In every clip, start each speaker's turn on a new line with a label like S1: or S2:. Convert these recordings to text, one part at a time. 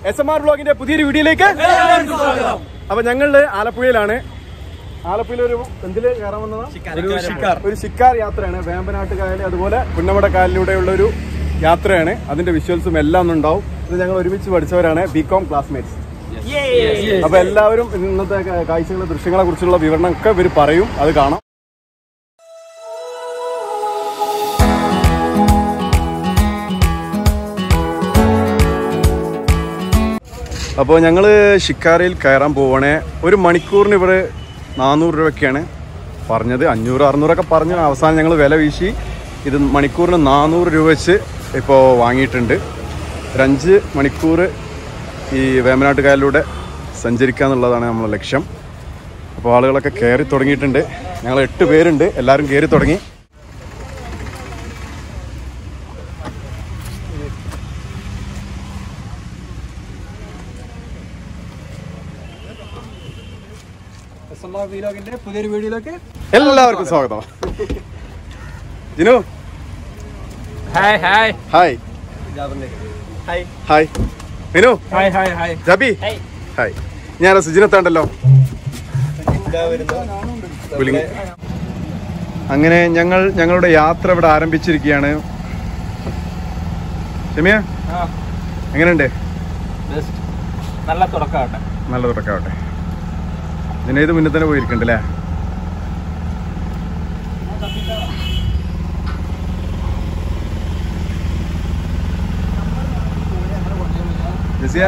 S1: S M R ബ്ലോഗിന്റെ പുതിയൊരു വീഡിയോയിലേക്ക് അപ്പൊ ഞങ്ങള് ആലപ്പുഴയിലാണ് ആലപ്പുഴയിൽ ഒരു എന്തില് കയറാൻ വന്നതാ ഒരു ഷിക്കാർ ഒരു ഷിക്കാർ യാത്രയാണ് വേമ്പനാട്ട് കായൽ അതുപോലെ പുന്നമട കായലിലൂടെയുള്ള ഒരു യാത്രയാണ് അതിന്റെ വിഷ്വൽസും എല്ലാം ഒന്നും ഉണ്ടാവും ഇത് ഞങ്ങൾ ഒരുമിച്ച് പഠിച്ചവരാണ് ബി കോം ക്ലാസ്മേറ്റ്സ് അപ്പൊ എല്ലാവരും ഇന്നത്തെ കാ- കാഴ്ചകളെ ദൃശ്യങ്ങളെ കുറിച്ചുള്ള വിവരണം ഒക്കെ ഇവർ പറയും അത് കാണാം അപ്പോൾ ഞങ്ങൾ ഷിക്കാരയിൽ കയറാൻ പോവാണേ ഒരു മണിക്കൂറിന് ഇവർ നാനൂറ് രൂപയ്ക്കാണ് പറഞ്ഞത് അഞ്ഞൂറ് അറുന്നൂറൊക്കെ പറഞ്ഞു അവസാനം ഞങ്ങൾ വില വീശി ഇത് മണിക്കൂറിന് നാനൂറ് രൂപ വെച്ച് ഇപ്പോൾ വാങ്ങിയിട്ടുണ്ട് ഒരു അഞ്ച് മണിക്കൂർ ഈ വേമ്പനാട്ട് കായലിലൂടെ സഞ്ചരിക്കുക എന്നുള്ളതാണ് നമ്മളെ ലക്ഷ്യം അപ്പോൾ ആളുകളൊക്കെ കയറി തുടങ്ങിയിട്ടുണ്ട് ഞങ്ങൾ എട്ട് പേരുണ്ട് എല്ലാവരും കയറി തുടങ്ങി
S2: പുതിയൊരു വീഡിയോയിലേക്ക്
S1: എല്ലാവർക്കും സ്വാഗതം Jinu
S2: hi hi
S1: hi hi Minu
S2: hi hi hi
S1: Jabi hi ഞാൻ സുജിനത്താണ്ടല്ലോ വിളിങ്ങി. അങ്ങനെ ഞങ്ങൾ ഞങ്ങളുടെ യാത്ര ഇവിടെ ആരംഭിച്ചിരിക്കുകയാണ് ഷമിയ എങ്ങനെയുണ്ട്
S2: ബെസ്റ്റ് നല്ല തുടക്കമാട്ടെ
S1: നല്ല തുടക്കാവട്ടെ ജനേത് മുന്നേ തന്നെ പോയിരിക്കണ്ട് അല്ലേ ജസിയ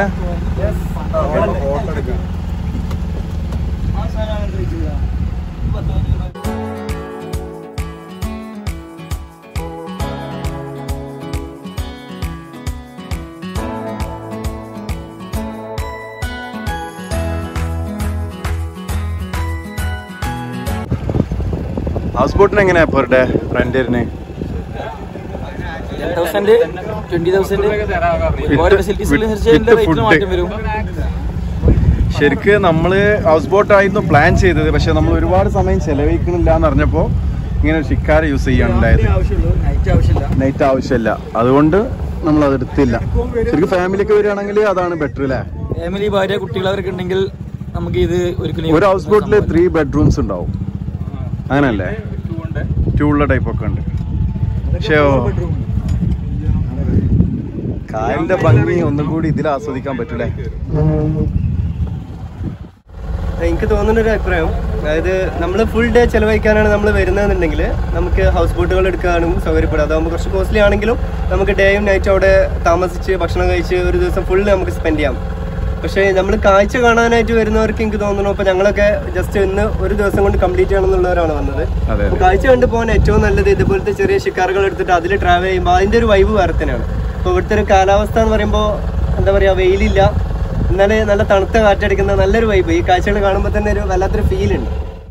S1: ഹൗസ് ബോട്ടിന് എങ്ങനെയാ പെർ ഡേ റെന്റ് വരുന്നത്
S2: ടെൻ തൗസൻഡ് ട്വന്റി തൗസൻഡ് ഓരോ ഫെസിലിറ്റീസിൽ
S1: with
S2: റേറ്റിൽ
S1: food.
S2: മാറ്റം വരും
S1: ശരിക്ക് നമ്മള് ഹൗസ് ബോട്ട് ആയിരുന്നു പ്ലാൻ ചെയ്തത് പക്ഷെ നമ്മൾ ഒരുപാട് സമയം ചെലവഴിക്കണില്ല എന്ന് അറിഞ്ഞപ്പോ ഇങ്ങനെ ഷിക്കാര യൂസ് ചെയ്യാനുണ്ടായത്
S2: നൈറ്റ് ആവശ്യമില്ല
S1: നൈറ്റ് ആവശ്യമില്ല അതുകൊണ്ട് നമ്മൾ അത് എടുത്തില്ല ശരിക്കും ഫാമിലി ഒക്കെ വരികയാണെങ്കിൽ അതാണ് ബെറ്റർ അല്ലേ
S2: ഫാമിലി ഭാര്യ കുട്ടികൾ അവരൊക്കെ ഉണ്ടെങ്കിൽ നമുക്ക് ഇത് ഒരിക്കലും
S1: ഒരു ഹൗസ് ബോട്ടിൽ ത്രീ ബെഡ്റൂംസ് ഉണ്ടാവും അങ്ങനല്ലേ ടൂ ഉള്ള ടൈപ്പ് ഒക്കെ ഉണ്ട് പക്ഷേ ഓ, കായലിന്റെ ഭംഗി ഒന്നും കൂടി ഇതിൽ ആസ്വദിക്കാൻ പറ്റൂലേ
S3: എനിക്ക് തോന്നുന്ന ഒരു അഭിപ്രായം അതായത് നമ്മൾ ഫുൾ ഡേ ചെലവഴിക്കാനാണ് നമ്മൾ വരുന്നതെന്നുണ്ടെങ്കിൽ നമുക്ക് ഹൗസ് ബോട്ടുകൾ എടുക്കാനും സൗകര്യപ്പെടും അതാകുമ്പോൾ കുറച്ച് കോസ്റ്റ്ലി ആണെങ്കിലും നമുക്ക് ഡേയും നൈറ്റും അവിടെ താമസിച്ച് ഭക്ഷണം കഴിച്ച് ഒരു ദിവസം ഫുൾ നമുക്ക് സ്പെൻഡ് ചെയ്യാം പക്ഷേ നമ്മൾ കാഴ്ച കാണാനായിട്ട് വരുന്നവർക്ക് എനിക്ക് തോന്നുന്നു ഇപ്പോൾ ഞങ്ങളൊക്കെ ജസ്റ്റ് ഇന്ന് ഒരു ദിവസം കൊണ്ട് കംപ്ലീറ്റ് ചെയ്യണമെന്നുള്ളവരാണ് വന്നത്
S1: അതെ
S3: അപ്പോൾ കാഴ്ച കണ്ടു പോകാൻ ഏറ്റവും നല്ലത് ഇതുപോലത്തെ ചെറിയ ഷിക്കാറുകൾ എടുത്തിട്ട് അതിൽ ട്രാവൽ ചെയ്യുമ്പോൾ അതിൻ്റെ ഒരു വൈബ് വേറെ തന്നെയാണ് ഇപ്പോൾ ഇവിടുത്തെ ഒരു കാലാവസ്ഥ എന്ന് പറയുമ്പോൾ എന്താ പറയുക വെയിലില്ല എന്നാല് നല്ല തണുത്ത കാറ്റടിക്കുന്ന നല്ലൊരു വൈബ് ഈ കാഴ്ചകൾ കാണുമ്പോൾ തന്നെ ഒരു വല്ലാത്തൊരു ഫീൽ ഉണ്ട്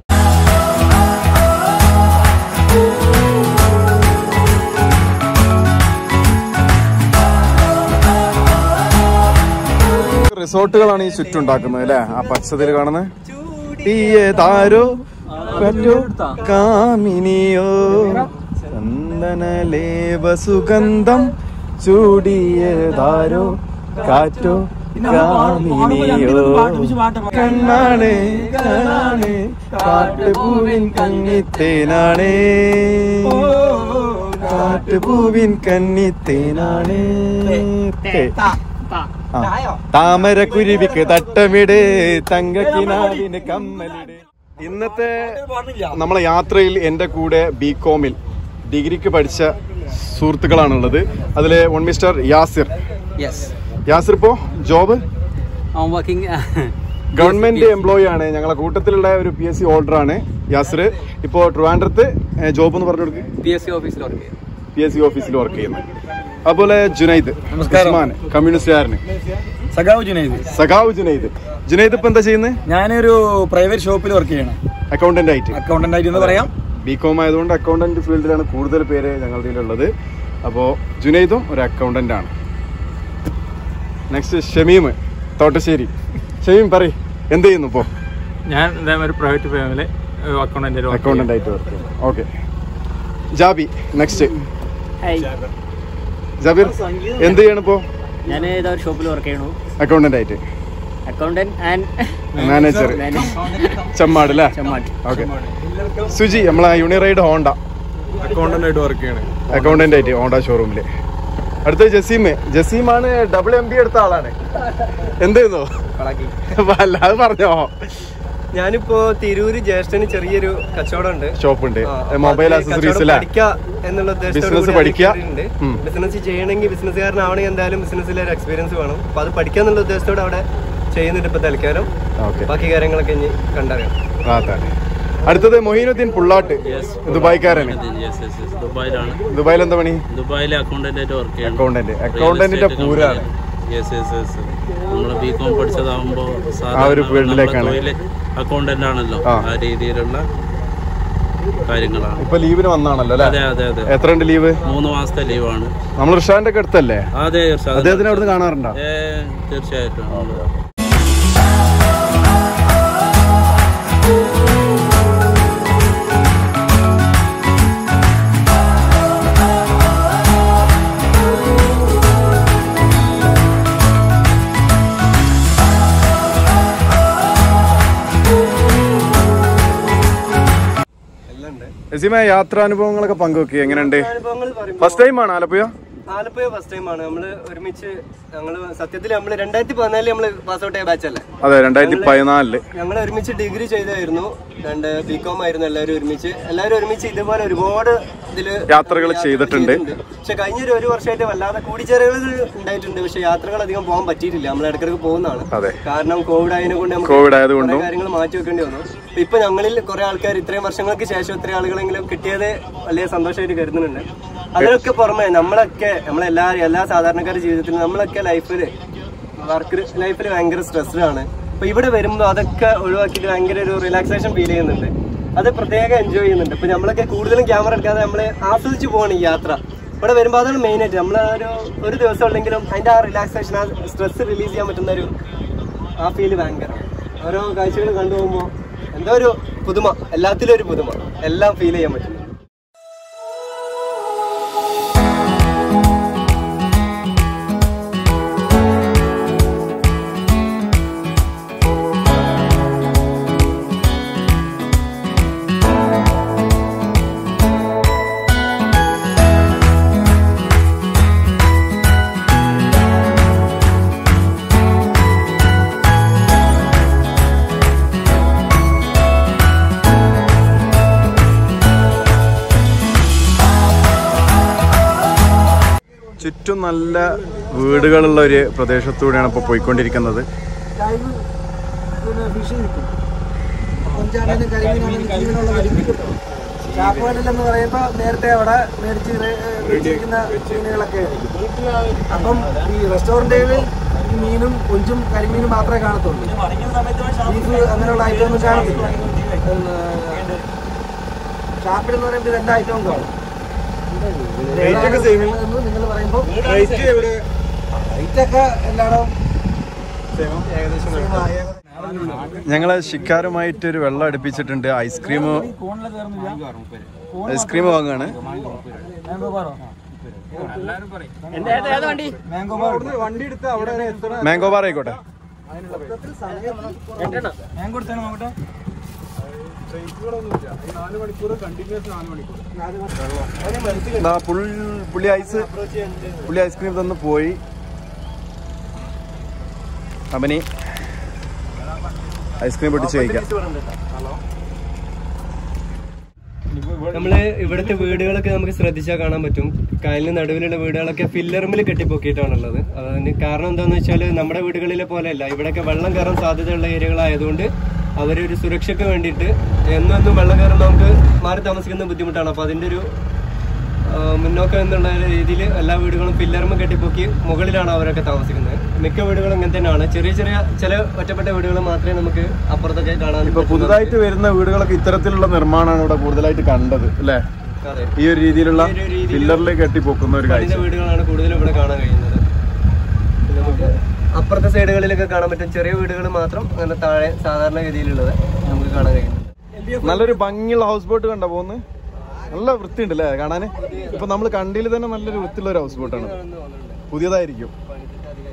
S1: റിസോർട്ടുകളാണ് ഈ ചുറ്റുണ്ടാക്കുന്നത് അല്ലേ ആ പച്ചതിൽ കാണുന്നത് തീയതാരോ പറ്റോ കാമിനിയോ ചന്ദനലേവ സുഗന്ധം ചൂടിയതാരോ കാറ്റോ കാമിനിയോ കണ്ണാണ് കണ്ണാണ് കാട്ടുപൂവിൻ കന്നിത്തേനാണേ കാട്ടുപൂവിൻ കന്നിത്തേനാണേ ആ. താമര കുരുവിക്ക് തട്ടമിട് തങ്കക്കിനാവിന് കമ്മലിട് ഇന്നത്തെ നമ്മളെ യാത്രയിൽ എൻ്റെ കൂടെ ബി കോമിൽ ഡിഗ്രിക്ക് പഠിച്ച സുഹൃത്തുക്കളാണുള്ളത് അതില് one mister Yasir
S2: yes
S1: Yasir ഇപ്പോ job
S2: I working
S1: government employee ആണ് ഞങ്ങളെ കൂട്ടത്തിലുള്ള ഒരു പി എസ് സി ഹോൾഡർ ആണ് യാസിർ ഇപ്പോ ട്രിവാൻഡ്രത്ത് ജോബ് എന്ന് പറഞ്ഞു കൊടുക്കുക
S2: പി എസ് സി ഓഫീസിൽ വർക്ക് ചെയ്യും
S1: പി എസ് സി ഓഫീസിൽ വർക്ക് ചെയ്യുന്നത് അതുപോലെ ജുനൈദ്
S2: നമസ്കാരം.
S1: ഉസ്മാൻ കമ്മ്യൂണിസ്റ്റുകാരന്
S2: സഖാവ് ജുനൈദ്
S1: സഖാവ് ജുനൈദ് ജുനൈദ് ഇപ്പൊ എന്താ ചെയ്യുന്നത്
S2: ഞാനൊരു പ്രൈവറ്റ് ഷോപ്പിൽ വർക്ക് ചെയ്യണം
S1: അക്കൗണ്ടന്റ് ആയിട്ട്
S2: അക്കൗണ്ടന്റ് ആയിട്ട് എന്ന് പറയാം
S1: ബി കോം ആയതുകൊണ്ട് അക്കൗണ്ടന്റ് ഫീൽഡിലാണ് കൂടുതൽ പേര് ഞങ്ങളുടെ ഉള്ളത് അപ്പോൾ ജുനൈദും ഒരു അക്കൗണ്ടന്റ് ആണ് നെക്സ്റ്റ് ഷമീം തോട്ടശ്ശേരി ഷമീം പറ എന്ത് ചെയ്യുന്നു ഇപ്പോൾ
S4: ഞാൻ ഇതേമാതിരി പ്രൈവറ്റ് ഫേമില് അക്കൗണ്ടന്റ്
S1: അക്കൗണ്ടന്റ് ആയിട്ട് വർക്ക് ചെയ്യുന്നു ഓക്കെ ജാബി നെക്സ്റ്റ് ജാബിർ എന്ത് ചെയ്യണം ഇപ്പോ
S5: ഞാൻ ഏതാ ഒരു ഷോപ്പിൽ വർക്ക് ചെയ്യണു
S1: അക്കൗണ്ടന്റ് ആയിട്ട്
S5: അക്കൗണ്ടന്റ് ആൻഡ്
S1: മാനേജർ ചെമ്മാട് അല്ലേ
S5: ചെമ്മാട്ട്
S1: ഓക്കെ സുജി നമ്മളെ യൂണിറൈഡ് ഹോണ്ട
S6: അക്കൗണ്ടന്റ് ആയിട്ട് വർക്ക് ചെയ്യണേ
S1: അക്കൗണ്ടന്റ് ആയിട്ട് ഹോണ്ട ഷോറൂമില് അടുത്ത ജസീം ജസീമാണ് ഡബിൾ എം ബി എടുത്ത ആളാണ് എന്തായിരുന്നു അല്ലാതെ പറഞ്ഞോ
S3: ഞാനിപ്പോ തിരൂര് ജ്യേഷ്ഠന് ചെറിയൊരു കച്ചവടമുണ്ട്
S1: ഷോപ്പ് ഉണ്ട്
S3: ആ, അപ്പൊ
S1: മൊബൈൽ
S3: അത്
S1: ആക്സസറീസ്
S3: കച്ചവടം
S1: അല്ലേ
S3: പഠിക്കാ എന്നുള്ള
S1: Business പഠിക്കാ. ഉം.
S3: ബിസിനസ് ചെയ്യണമെങ്കിൽ ബിസിനസ്സുകാരനാവണമെങ്കിൽ എന്തായാലും ബിസിനസ്സിൽ ഒരു എക്സ്പീരിയൻസ് വേണം അപ്പൊ അത് പഠിക്കാന്നുള്ള ഉദ്ദേശത്തോടെ അവിടെ ചെയ്യുന്നുണ്ട് ഇപ്പൊ തൽക്കാലം
S1: ഓക്കെ
S3: ബാക്കി കാര്യങ്ങളൊക്കെ ഇനി കണ്ടറിയാം
S1: അതാണ് അടുത്തത് മൊഹീനുദ്ദീൻ പുള്ളാട്ട് ദുബായ്ക്കാരന്
S7: യെസ് യെസ് യെസ് ദുബായിലാണ്
S1: ദുബായിൽ എന്താ പണി
S7: ദുബായിലെ അക്കൗണ്ടന്റ് ആയിട്ട് വർക്ക് ചെയ്യണം
S1: അക്കൗണ്ടന്റ് അക്കൗണ്ടന്റിന്റെ പൂരാണ്
S7: യെസ് യെസ് യെസ് നമ്മൾ ബി കോം പഠിച്ചതാകുമ്പോൾ
S1: ആ ഒരു ഫീൽഡിലേക്കാണ്.
S7: അക്കൗണ്ടന്റ് ആണല്ലോ
S1: ആ.
S7: ആ രീതിയിലുള്ള കാര്യങ്ങളാണ്
S1: ഇപ്പൊ ലീവിന് വന്നാണല്ലോ
S7: അതെ
S1: അല്ലേ
S7: അതെ അതെ
S1: എത്ര ഉണ്ട് ലീവ്
S7: മൂന്ന് മാസത്തെ ലീവാണ്
S1: നമ്മൾ ഋഷാന്റെ ഒക്കെ അടുത്തല്ലേ
S7: അതെ ഇർഷാദ്.
S1: അദ്ദേഹത്തിന് അവിടുന്ന് കാണാറുണ്ടോ
S7: ഏ, തീർച്ചയായിട്ടും
S3: എല്ലാം ഉണ്ട്
S1: നസീമ യാത്രാനുഭവങ്ങളൊക്കെ പങ്കുവെക്കുക എങ്ങനെയുണ്ട്
S3: അനുഭവങ്ങൾ പറയുമ്പോൾ
S1: ഫസ്റ്റ് ടൈം ആണ് ആലപ്പുഴ
S3: ആലപ്പുഴ ഫസ്റ്റ് ടൈമാണ് നമ്മള് ഒരുമിച്ച് ഞങ്ങള് സത്യത്തിൽ നമ്മള് രണ്ടായിരത്തി പതിനാലില് നമ്മള് പാസ് ഔട്ട് ആയ ബാച്ച് അല്ലേ
S1: അതെ രണ്ടായിരത്തി പതിനാലില്
S3: ഞങ്ങൾ ഒരുമിച്ച് ഡിഗ്രി ചെയ്തായിരുന്നു രണ്ട് ബി കോം ആയിരുന്നു എല്ലാവരും ഒരുമിച്ച് എല്ലാവരും ഒരുമിച്ച് ഇതുപോലെ ഒരുപാട് ഇതില്
S1: യാത്രകൾ ചെയ്തിട്ടുണ്ട്.
S3: പക്ഷെ കഴിഞ്ഞ ഒരു ഒരു വർഷമായിട്ട് വല്ലാതെ കൂടിച്ചേരലുകൾ ഉണ്ടായിട്ടുണ്ട് പക്ഷെ യാത്രകൾ അധികം പോകാൻ പറ്റിയിട്ടില്ല നമ്മൾ ഇടയ്ക്കിടയ്ക്ക് പോകുന്നതാണ്
S1: അതെ.
S3: കാരണം കോവിഡ് ആയതിനെ കൊണ്ട് നമുക്ക്
S1: കോവിഡ് ആയതുകൊണ്ടും
S3: കുറെ കാര്യങ്ങൾ മാറ്റി വെക്കേണ്ടി വന്നു ഇപ്പൊ ഞങ്ങളിൽ കുറെ ആൾക്കാർ ഇത്രയും വർഷങ്ങൾക്ക് ശേഷം ഇത്രയും ആളുകളെങ്കിലും കിട്ടിയത് വലിയ സന്തോഷമായിട്ട് കരുതുന്നുണ്ട് അതിനൊക്കെ പുറമെ നമ്മളൊക്കെ നമ്മളെല്ലാവരും എല്ലാ സാധാരണക്കാരുടെ ജീവിതത്തിൽ നമ്മളൊക്കെ ലൈഫിൽ വർക്ക് ലൈഫിൽ ഭയങ്കര സ്ട്രെസ്ഡ് ആണ് അപ്പൊ ഇവിടെ വരുമ്പോൾ അതൊക്കെ ഒഴിവാക്കിയിട്ട് ഭയങ്കര ഒരു റിലാക്സേഷൻ ഫീൽ ചെയ്യുന്നുണ്ട് അത് പ്രത്യേകം എൻജോയ് ചെയ്യുന്നുണ്ട് ഇപ്പൊ നമ്മളൊക്കെ കൂടുതലും ക്യാമറ എടുക്കാതെ നമ്മൾ ആസ്വദിച്ച് പോവാണ് ഈ യാത്ര ഇവിടെ വരുമ്പോൾ അതാണ് മെയിൻ ആയിട്ട് നമ്മൾ ഒരു ഒരു ദിവസം ഉണ്ടെങ്കിലും അതിന്റെ ആ റിലാക്സേഷൻ ആ സ്ട്രെസ് റിലീസ് ചെയ്യാൻ പറ്റുന്ന ഒരു ആ ഫീല് ഭയങ്കര ഓരോ കാഴ്ചകൾ കണ്ടുപോകുമ്പോൾ എന്തോ ഒരു പുതുമ എല്ലാത്തിലും ഒരു പുതുമ എല്ലാം ഫീൽ ചെയ്യാൻ പറ്റും
S1: ചുറ്റും നല്ല വീടുകളുള്ള ഒരു പ്രദേശത്തൂടെയാണ് ഇപ്പോൾ പോയിക്കൊണ്ടിരിക്കുന്നത്
S8: കൊഞ്ചാണേലും കരിമീനാണെങ്കിലും ജീവനുള്ള കരിമീൻ ചാപ്പുകടലെന്ന് പറയുമ്പോൾ നേരത്തെ അവിടെ മേടിച്ച് റെ- ഏ, വെച്ചിരിക്കുന്ന മീനുകളൊക്കെ ആയിരിക്കും അപ്പം ഈ റെസ്റ്റോറൻറ്റുകളിൽ ഈ മീനും കൊഞ്ചും കരിമീനും മാത്രമേ കാണത്തുള്ളൂ ബീഫ് അങ്ങനെയുള്ള ഐറ്റം ഒന്നും കാണത്തില്ല ഷാപ്പിൽ എന്ന് പറയുമ്പോൾ രണ്ട് ഐറ്റവും കാണും നിങ്ങൾ പറയുമ്പോൾ റേറ്റ് ഒക്കെ എല്ലായിടവും
S1: ഞങ്ങൾ ശിക്കാരുമായിട്ട് ഒരു വെള്ളം അടുപ്പിച്ചിട്ടുണ്ട് ഐസ്ക്രീം ഐസ്ക്രീം വാങ്ങുകയാണ് മാംഗോ ബാർ ആയിക്കോട്ടെ ദാ പുൾ- പുള്ളി ഐസ് പുള്ളി ഐസ്ക്രീം തന്ന് പോയി അവനി ഐസ്ക്രീം പൊട്ടിച്ച് കഴിക്കാം
S3: നമ്മള് ഇവിടുത്തെ വീടുകളൊക്കെ നമുക്ക് ശ്രദ്ധിച്ചാൽ കാണാൻ പറ്റും കായലിന് നടുവിലുള്ള വീടുകളൊക്കെ ഫില്ലറുമിൽ കെട്ടിപ്പൊക്കിയിട്ടാണുള്ളത് അതിന് കാരണം എന്താണെന്ന് വെച്ചാൽ നമ്മുടെ വീടുകളിലെ പോലെയല്ല ഇവിടെയൊക്കെ വെള്ളം കയറാൻ സാധ്യതയുള്ള ഏരിയകളായതുകൊണ്ട് അവരൊരു സുരക്ഷയ്ക്ക് വേണ്ടിയിട്ട് എന്നെന്നും വെള്ളം കയറാൻ നമുക്ക് മാറി താമസിക്കുന്ന ബുദ്ധിമുട്ടാണ് അപ്പോൾ അതിൻ്റെ ഒരു ആ, മുന്നോക്കം എന്നുള്ള രീതിയിൽ എല്ലാ വീടുകളും പില്ലറും കെട്ടിപ്പൊക്കി മുകളിലാണ് അവരൊക്കെ താമസിക്കുന്നത് മിക്ക വീടുകളും ഇങ്ങനെ തന്നെയാണ് ചെറിയ ചെറിയ ചില ഒറ്റപ്പെട്ട വീടുകൾ മാത്രമേ നമുക്ക് അപ്പുറത്തൊക്കെ കാണാൻ
S1: ഇപ്പൊ പുതുതായിട്ട് വരുന്ന വീടുകളൊക്കെ ഇത്തരത്തിലുള്ള നിർമ്മാണമാണ് ഇവിടെ കൂടുതലായിട്ട് കണ്ടത് അല്ലേ
S3: അതെ
S1: ഈ ഒരു രീതിയിലുള്ള
S3: ഈ ഒരു രീതിയിൽ
S1: പില്ലറിലേക്ക് കെട്ടിപ്പൊക്കുന്ന ഒരു കാഴ്ച
S3: പണിത വീടുകളാണ് കൂടുതലും ഇവിടെ കാണാൻ കഴിയുന്നത് പിന്നെ നമുക്ക് അപ്പുറത്തെ സൈഡുകളിലൊക്കെ കാണാൻ പറ്റും ചെറിയ വീടുകൾ മാത്രം അങ്ങനെ താഴെ സാധാരണ ഗതിയിലുള്ളത് നമുക്ക് കാണാൻ കഴിയുന്നുണ്ട്
S1: നല്ലൊരു ഭംഗിയുള്ള ഹൗസ് ബോട്ട് കണ്ട പോന്ന് നല്ല വൃത്തിയുണ്ട് അല്ലേ കാണാന് ഇപ്പൊ നമ്മൾ കണ്ടിയിൽ തന്നെ നല്ലൊരു വൃത്തിയുള്ള ഒരു ഹൗസ് ബോട്ടാണ് പുതിയതായിരിക്കും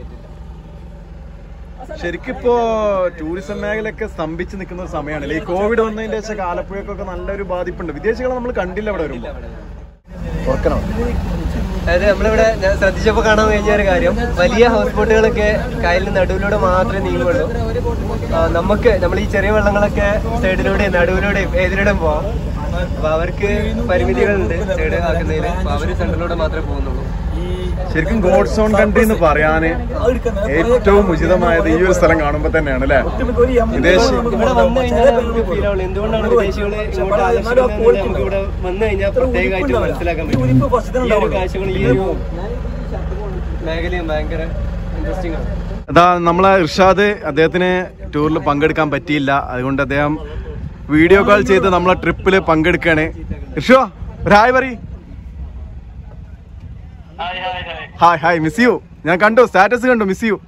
S1: ശരിക്കും ഇപ്പോ ടൂറിസം മേഖലയൊക്കെ സ്തംഭിച്ച് നിൽക്കുന്ന ഒരു സമയമാണ് ഈ കോവിഡ് വന്നതിന്റെ ശേഷം ആലപ്പുഴക്കൊക്കെ നല്ലൊരു ബാധിപ്പുണ്ട് വിദേശികളെ നമ്മൾ കണ്ടില്ല ഇവിടെ വരുമ്പോ തുറക്കണോ
S3: അതായത് നമ്മളിവിടെ ഞാൻ ശ്രദ്ധിച്ചപ്പോൾ കാണാൻ കഴിഞ്ഞ ഒരു കാര്യം വലിയ ഹൗസ് ബോട്ടുകളൊക്കെ കായലിന് നടുവിലൂടെ മാത്രമേ നീങ്ങുള്ളൂ ആ, നമുക്ക് നമ്മൾ ഈ ചെറിയ വെള്ളങ്ങളൊക്കെ സൈഡിലൂടെയും നടുവിലൂടെയും ഏതിലൂടെയും പോവാം അപ്പൊ അവർക്ക് പരിമിതികളുണ്ട് സൈഡ് ആക്കുന്നതിൽ അപ്പൊ അവര് സെന്ററിലൂടെ മാത്രമേ പോകുന്നുള്ളൂ
S1: ശരിക്കും ഗോഡ്സ് ഓൺ കൺട്രി എന്ന് പറയാന് ഏറ്റവും ഉചിതമായത് ഈ ഒരു സ്ഥലം കാണുമ്പോ തന്നെയാണ് അല്ലെ വിദേശി
S3: ഇവിടെ വന്നു കഴിഞ്ഞാൽ നമുക്ക് ഫീൽ ആവുള്ളൂ എന്തുകൊണ്ടാണ് വിദേശികളെ ഇങ്ങോട്ട് ആകർഷിക്കുന്നത് നമുക്ക് ഇവിടെ വന്നു കഴിഞ്ഞാൽ പ്രത്യേകമായിട്ട് മനസ്സിലാക്കാൻ പറ്റും ഈ ഒരു കാഴ്ചകൾ ഈ ഒരു മേഖലയും ഭയങ്കര ഇൻട്രസ്റ്റിംഗ് ആണ്
S1: അതാ നമ്മളെ ഇർഷാദ് അദ്ദേഹത്തിന് ടൂറിൽ പങ്കെടുക്കാൻ പറ്റിയില്ല അതുകൊണ്ട് അദ്ദേഹം വീഡിയോ കോൾ ചെയ്ത് നമ്മളെ ട്രിപ്പിൽ പങ്കെടുക്കുകയാണ് ഇർഷോ ഒരു ഹായ് പറ ഹായ് ഹായ് മിസ് യു ഞാൻ കണ്ടു സ്റ്റാറ്റസ് കണ്ടു മിസ് യു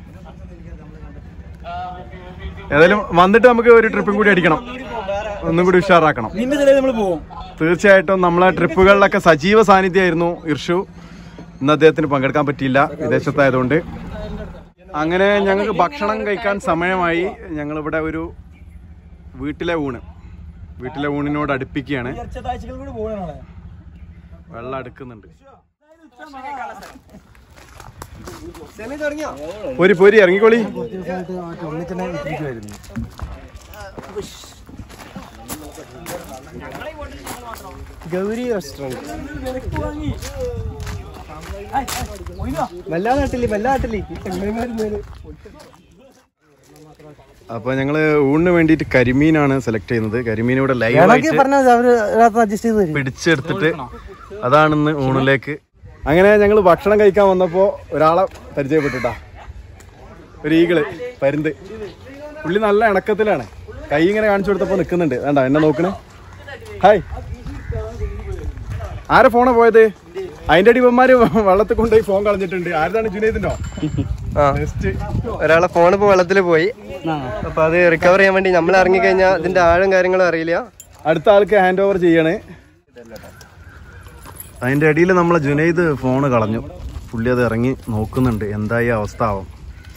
S1: ഏതായാലും വന്നിട്ട് നമുക്ക് ഒരു ട്രിപ്പും കൂടി അടിക്കണം ഒന്നും കൂടി ഉഷാറാക്കണം
S2: നിന്റെ ചിലത് നമ്മൾ പോകും
S1: തീർച്ചയായിട്ടും നമ്മളെ ട്രിപ്പുകളിലൊക്കെ സജീവ സാന്നിധ്യമായിരുന്നു ഇർഷു ഇന്ന് അദ്ദേഹത്തിന് പങ്കെടുക്കാൻ പറ്റിയില്ല വിദേശത്തായതുകൊണ്ട് അങ്ങനെ ഞങ്ങൾക്ക് ഭക്ഷണം കഴിക്കാൻ സമയമായി ഞങ്ങളിവിടെ ഒരു വീട്ടിലെ ഊണ് വീട്ടിലെ ഊണിനോട് അടുപ്പിക്കുകയാണ്
S2: ആഴ്ചകൾ കൂടി പോകണേ
S1: വെള്ളം അടുക്കുന്നുണ്ട്
S3: സെമി തുടങ്ങിയോ
S1: പൊരി പൊരി ഇറങ്ങിക്കോളി
S3: ഗൗരി റെസ്റ്റോറന്റ് വല്ലാ നാട്ടില് വല്ലാ നാട്ടില് ഈ ചെങ്ങന്മാര്
S1: അപ്പൊ ഞങ്ങള് ഊണിന് വേണ്ടിയിട്ട് കരിമീനാണ് സെലക്ട് ചെയ്യുന്നത് കരിമീൻ ഇവിടെ ലൈവായിട്ട്
S8: അഡ്ജസ്റ്റ് ചെയ്ത് തരും
S1: പിടിച്ചെടുത്തിട്ട് അതാണിന്ന് ഊണിലേക്ക് അങ്ങനെ ഞങ്ങൾ ഭക്ഷണം കഴിക്കാൻ വന്നപ്പോ ഒരാളെ പരിചയപ്പെട്ടിട്ടാ ഒരു ഈകള് പരുന്ത് പുള്ളി നല്ല ഇണക്കത്തിലാണ് കൈ ഇങ്ങനെ കാണിച്ചു കൊടുത്തപ്പോ നിക്കുന്നുണ്ട് വേണ്ട എന്നെ നോക്കണേ ഹായ് ആരെ ഫോണാ പോയത് അതിന്റെ അടിപ്പന്മാര് വെള്ളത്തിൽ കൊണ്ടുപോയി ഫോൺ കളഞ്ഞിട്ടുണ്ട് ആരതാണ് ജുനൈദിന്റെ
S3: ആ ഒരാളെ ഫോൺ ഇപ്പൊ വെള്ളത്തിൽ പോയി അപ്പൊ അത് റിക്കവർ ചെയ്യാൻ വേണ്ടി നമ്മൾ ഇറങ്ങി കഴിഞ്ഞാൽ ഇതിന്റെ ആഴം കാര്യങ്ങളും അറിയില്ല
S1: അടുത്ത ആൾക്ക് ഹാൻഡ് ഓവർ ചെയ്യണേ അതിന്റെ അടിയിൽ നമ്മളെ ജുനൈദ് ഫോണ് കളഞ്ഞു പുള്ളി അത് ഇറങ്ങി നോക്കുന്നുണ്ട് എന്തായി അവസ്ഥ ആവും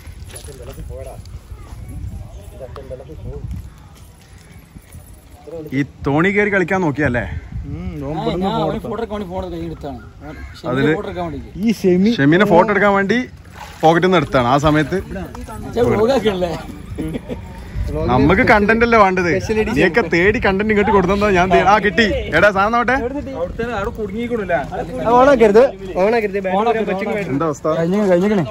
S1: ഈ തോണി കയറി കളിക്കാൻ നോക്കിയല്ലേ
S2: ഫോട്ടോ എടുക്കാൻ വേണ്ടി ഫോൺ കൈ എടുത്താണ്
S1: അതില്
S2: ഫോട്ടോ എടുക്കാൻ വേണ്ടി
S8: ഈ ഷെമി
S1: ഷെമീനെ ഫോട്ടോ എടുക്കാൻ വേണ്ടി പോക്കറ്റിൽ നിന്ന് എടുത്താണ് ആ സമയത്ത്
S2: വ്ളോഗാക്കല്ലേ
S1: നമുക്ക് കണ്ടന്റ് അല്ലേ വേണ്ടത് നീയൊക്കെ തേടി കണ്ടന്റ് ഇങ്ങോട്ട് കൊടുത്തോ ഞാൻ തേ- ആ കിട്ടി എടാ സാധനം നോട്ടെ
S4: അവിടുത്തെ അവിടെ കുടുങ്ങിക്കൂടില്ല
S3: ഓണാക്കരുത് ഓണാക്കരുത് ബാറ്ററി പറ്റും
S1: എന്താ അവസ്ഥ
S2: കഴിഞ്ഞേ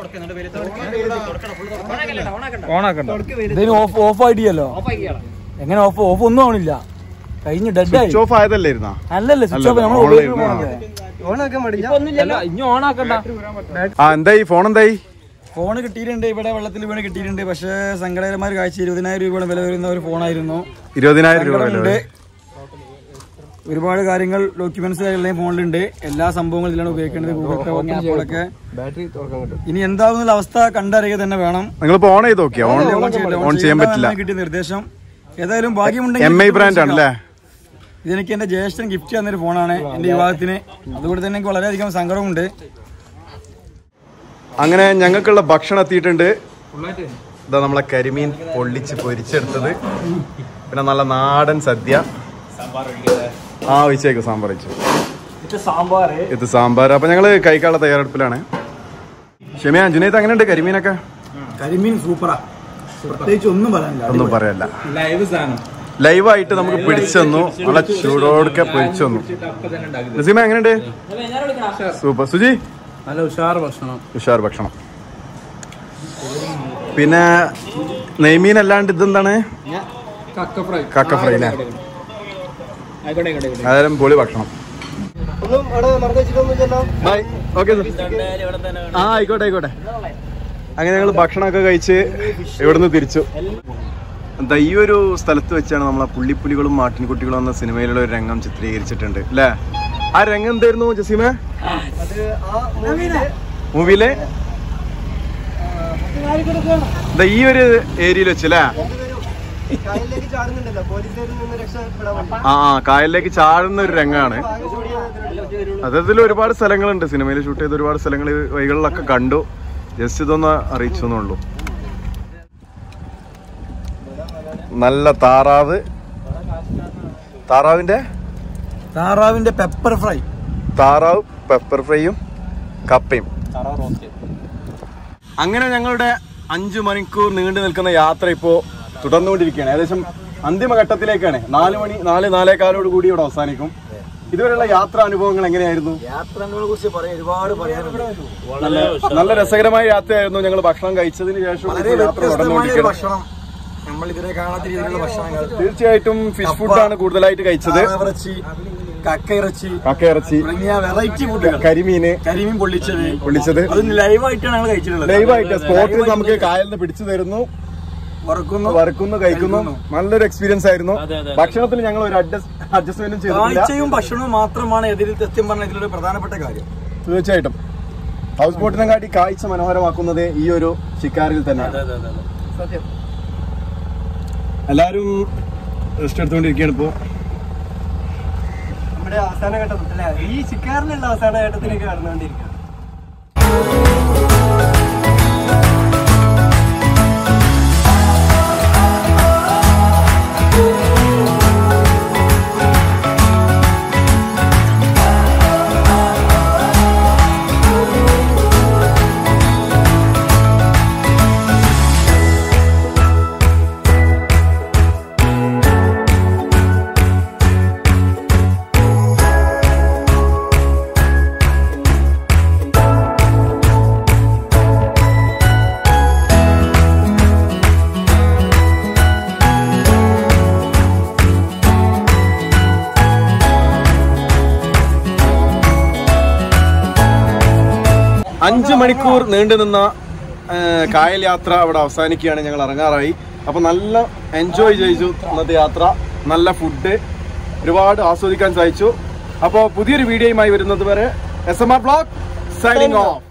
S4: ഓണാക്കണ്ട
S2: ഇതിന് ഓഫ് ഓഫ് ആയിട്ടില്ലല്ലോ എങ്ങനെ ഓഫ് ഓഫ് ഒന്നും ആവണില്ല കഴിഞ്ഞ് ഡെഡ് ആയി
S1: സ്വിച്ച് ഓഫ് ആയതല്ലേ ഇരുന്നാ
S2: അല്ലല്ലേ സ്വിച്ച് ഓഫ് നമ്മൾ
S1: ഓൺലൈൻ
S2: ഉപയോഗിക്കുന്ന
S1: ആ.
S2: ഫോണല്ലേ
S3: ഓണാക്കാൻ പാടില്ല
S4: അല്ല ഇനി ഓണാക്കണ്ട
S1: ആ എന്തായി ഫോൺ എന്തായി
S2: ഫോൺ കിട്ടിയിട്ടുണ്ട് ഇവിടെ വെള്ളത്തിൽ വീണ് കിട്ടിയിട്ടുണ്ട് പക്ഷേ സങ്കടകരമായ ഒരു കാഴ്ച ഇരുപതിനായിരം രൂപയുടെ വില വരുന്ന ഒരു ഫോണായിരുന്നു
S1: ഇരുപതിനായിരം രൂപ വില
S2: സങ്കടമുണ്ട്. ഒരുപാട് കാര്യങ്ങൾ ഡോക്യുമെന്റ്സ് എല്ലാം ഫോണിലുണ്ട് എല്ലാ സംഭവങ്ങളും ഇതിലാണ് ഉപയോഗിക്കേണ്ടത് ഗൂഗിൾ പേ പറഞ്ഞ ആപ്പുകളൊക്കെ
S3: ബാറ്ററി തുറക്കാൻ കിട്ടും
S2: ഇനി എന്താകുന്ന അവസ്ഥ കണ്ടറിയുക തന്നെ വേണം
S1: നിങ്ങളിപ്പോ ഓൺ ചെയ്ത് നോക്കിയാ ഓൺ
S2: ഓൺ ചെയ്യില്ല.
S1: ഓൺ ചെയ്യാൻ പറ്റില്ല
S2: ചെയ്യേണ്ടതാണ് കിട്ടിയ നിർദ്ദേശം ഏതായാലും ഭാഗ്യമുണ്ടെങ്കിൽ
S1: എം ഐ ബ്രാൻഡ് ആണല്ലേ
S2: ഇതെനിക്ക് എന്റെ ജ്യേഷ്ഠൻ ഗിഫ്റ്റ് തന്നൊരു ഫോണാണ് എന്റെ വിവാഹത്തിന് അതുകൊണ്ട് തന്നെ എനിക്ക് വളരെയധികം സങ്കടമുണ്ട്
S1: അങ്ങനെ ഞങ്ങൾക്കുള്ള ഭക്ഷണം എത്തിയിട്ടുണ്ട് ഇതാ നമ്മളെ കരിമീൻ പൊള്ളിച്ച് പൊരിച്ചെടുത്തത് പിന്നെ നല്ല നാടൻ സദ്യ ആ ഒഴിച്ചേക്ക് സാമ്പാർ ഒഴിച്ചു
S2: സാമ്പാർ
S1: ഇത് സാമ്പാർ അപ്പൊ ഞങ്ങള് കഴിക്കാനുള്ള തയ്യാറെടുപ്പിലാണ് ഷെമിയ ജുനൈത്ത് അങ്ങനെയുണ്ട് കരിമീനൊക്കെ
S2: കരിമീൻ സൂപ്പറാ പ്രത്യേകിച്ച് ഒന്നും പറയാനില്ല
S1: ഒന്നും പറയല്ല
S4: ലൈവ് സാധനം
S1: ലൈവായിട്ട് നമുക്ക് പിടിച്ചു തന്നു നല്ല ചൂടോടൊക്കെ പൊരിച്ചു തന്നു നസീമ എങ്ങനെയുണ്ട് സൂപ്പർ സുജി
S7: നല്ല ഉഷാർ ഭക്ഷണം
S1: ഉഷാർ ഭക്ഷണം പിന്നെ നെയ്മീൻ അല്ലാണ്ട് ഇതെന്താണ്
S4: കക്ക ഫ്രൈ
S1: കക്ക ഫ്രൈ അല്ലേ അതായാലും പൊളി ഭക്ഷണം
S3: ഒന്നും അവിടെ മറന്നു വെച്ചിട്ടൊന്നുമില്ലല്ലോ
S1: ബൈ ഓക്കെ ആ ആയിക്കോട്ടെ ആയിക്കോട്ടെ അങ്ങനെ ഞങ്ങൾ ഭക്ഷണമൊക്കെ കഴിച്ച് ഇവിടുന്ന് തിരിച്ചു എന്താ ഈ ഒരു സ്ഥലത്ത് വെച്ചാണ് നമ്മളെ പുള്ളിപ്പുലികളും മാട്ടിൻകുട്ടികളും എന്ന സിനിമയിലുള്ള ഒരു രംഗം ചിത്രീകരിച്ചിട്ടുണ്ട് അല്ലേ ആ രംഗം എന്തായിരുന്നു ജസീമ
S3: അത് ആ മൂവിയില്
S1: മൂവിയിലെ ദാ ഈ ഒരു ഏരിയയിൽ വെച്ചല്ലേ
S3: കായലിലേക്ക് ചാടുന്നുണ്ടല്ലോ പോലീസുകാരിൽ നിന്ന് രക്ഷപ്പെടാൻ വേണ്ടി
S1: ആ ആ കായലിലേക്ക് ചാടുന്ന ഒരു രംഗമാണ്
S3: ആകെ കൂടിയ
S1: അതതിൽ ഒരുപാട് സ്ഥലങ്ങളുണ്ട് സിനിമയിൽ ഷൂട്ട് ചെയ്ത ഒരുപാട് സ്ഥലങ്ങൾ ഈ വഴികളിലൊക്കെ കണ്ടു ജസ്റ്റ് ഇതൊന്ന് അറിയിച്ചു എന്നുള്ളൂ നല്ല താറാവ് താറാവിന്റെ
S2: താറാവിന്റെ പെപ്പർ ഫ്രൈ
S1: താറാവ് പെപ്പർ ഫ്രൈയും കപ്പയും അങ്ങനെ ഞങ്ങളുടെ അഞ്ചു മണിക്കൂർ നീണ്ടു നിൽക്കുന്ന യാത്ര ഇപ്പോ തുടർന്നുകൊണ്ടിരിക്കുകയാണ് ഏകദേശം അന്തിമഘട്ടത്തിലേക്കാണ് നാല് മണി നാല് നാലേകാലോട് കൂടി ഇവിടെ അവസാനിക്കും ഇതുവരെയുള്ള യാത്രാ അനുഭവങ്ങൾ എങ്ങനെയായിരുന്നു
S2: യാത്രകളെ കുറിച്ച് പറയാൻ ഒരുപാട് പറയാനുണ്ട്
S1: നല്ല നല്ല രസകരമായ യാത്രയായിരുന്നു ഞങ്ങൾ ഭക്ഷണം കഴിച്ചതിന് ശേഷം
S2: വളരെ
S1: ഇപ്പോൾ യാത്ര
S2: വ്യത്യസ്തമായ ഒരു
S1: തുടർന്നുകൊണ്ടിരിക്കുകയാണ്
S2: ഭക്ഷണം നമ്മൾ ഇതുവരെ കാണാത്ത രീതിയിലുള്ള ഭക്ഷണങ്ങൾ
S1: തീർച്ചയായിട്ടും ഫിഷ് ഫുഡാണ് കൂടുതലായിട്ട് കഴിച്ചത്
S2: താറാവിറച്ചി കക്കയിറച്ചി
S1: കക്കയിറച്ചി
S2: തുടങ്ങിയ വെറൈറ്റി ഫുഡുകൾ
S1: കരിമീന്
S2: കരിമീൻ പൊള്ളിച്ചത്
S1: പൊള്ളിച്ചത്
S2: അത് ലൈവായിട്ടാണ് ഞങ്ങൾ കഴിച്ചിട്ടുള്ളത്
S1: ലൈവായിട്ട് സ്പോട്ടിൽ നമുക്ക് കായലിൽ നിന്ന് പിടിച്ചു തരുന്നു
S2: വറക്കുന്നു
S1: വറുക്കുന്നു കഴിക്കുന്നു നല്ലൊരു എക്സ്പീരിയൻസ് ആയിരുന്നു ഭക്ഷണത്തിൽ ഞങ്ങൾ ഒരു അഡ്ജസ്റ്റ്മെന്റും ചെയ്തിട്ടില്ല
S2: കാഴ്ചയും ഭക്ഷണവും മാത്രമാണ് ഇതിൽ സത്യം പറഞ്ഞ ഇതിലൊരു പ്രധാനപ്പെട്ട കാര്യം
S1: തീർച്ചയായിട്ടും ഹൗസ് ബോട്ടിനെ കാട്ടി കാഴ്ച മനോഹരമാക്കുന്നത് ഈ ഒരു ഷിക്കാരിൽ തന്നെയാണ് എല്ലാവരും റെസ്റ്റ് എടുത്തുകൊണ്ടിരിക്കുകയാണ് ഇപ്പോ
S3: നമ്മുടെ അവസാന ഘട്ടത്തിൽ അല്ലേ ഈ ശിക്കാറിലുള്ള അവസാന ഘട്ടത്തിലേക്ക് കടന്നുകൊണ്ടിരിക്കുകയാണ്
S1: അഞ്ചു മണിക്കൂർ നീണ്ടു നിന്ന ആ, കായൽ യാത്ര അവിടെ അവസാനിക്കുകയാണ് ഞങ്ങൾ ഇറങ്ങാറായി അപ്പൊ നല്ല എൻജോയ് ചെയ്തു ഇന്നത്തെ യാത്ര നല്ല ഫുഡ് ഒരുപാട് ആസ്വദിക്കാൻ സാധിച്ചു അപ്പോൾ പുതിയൊരു വീഡിയോയുമായി വരുന്നത് വരെ S M R blog signing of